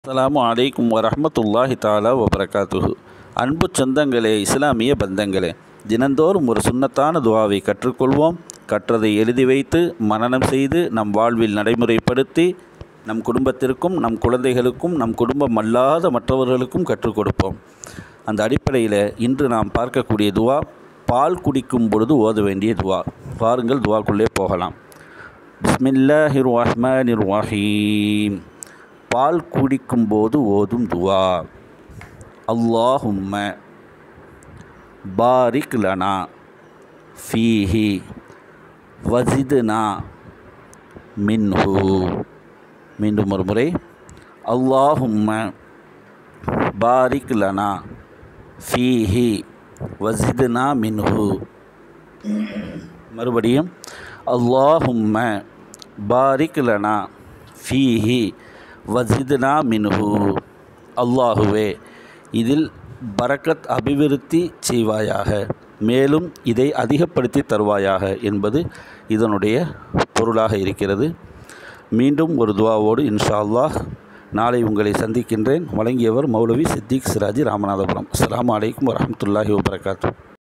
அஸ்ஸலாமு அலைக்கும் வரஹ்மத்துல்லாஹி தாலா வபரகாத்துஹு அன்பு சொந்தங்களே இஸ்லாமிய பந்தங்களே தினந்தோறும் ஒரு சுன்னத்தான துவாவை கற்றுக்கொள்வோம் கற்றதை எழுதி வைத்து மனனம் செய்து நம் வாழ்வில் நடைமுறைப்படுத்தி நம் குடும்பத்திற்கும் நம் குழந்தைகளுக்கும் நம் குடும்பம் அல்லாத மற்றவர்களுக்கும் கற்றுக் கொடுப்போம் அந்த அடிப்படையில் இன்று நாம் பார்க்கக்கூடிய துவா பால் குடிக்கும் பொழுது ஓத வேண்டிய துவா பாருங்கள் துவாக்குள்ளே போகலாம் பிஸ்மில்லாஹிர் ரஹ்மானிர் ரஹீம் பால் குடிக்கும்போது ஓதும் துவா அல்லாஹும்ம பாரிக் லனா ஃபீஹி வசிதுனா மின்ஹு மீண்டும் ஒரு முறை அல்லாஹும்ம பாரிக் லனா ஃபீஹி வசிதுனா மின்ஹு மறுபடியும் அல்லாஹும்ம பாரிக் லனா ஃபீஹி வசிதுனா மின்ஹு அல்லாஹுவே இதில் பரக்கத் அபிவிருத்தி செய்வாயாக மேலும் இதை அதிகப்படுத்தி தருவாயாக என்பது இதனுடைய பொருளாக இருக்கிறது மீண்டும் ஒரு துவாவோடு இன்ஷா அல்லாஹ் நாளை உங்களை சந்திக்கின்றேன் வழங்கியவர் மௌலவி சித்திக் சிராஜி ராமநாதபுரம் அஸ்ஸலாமு அலைக்கும் வரஹ்மத்துல்லாஹி வபரகாத்து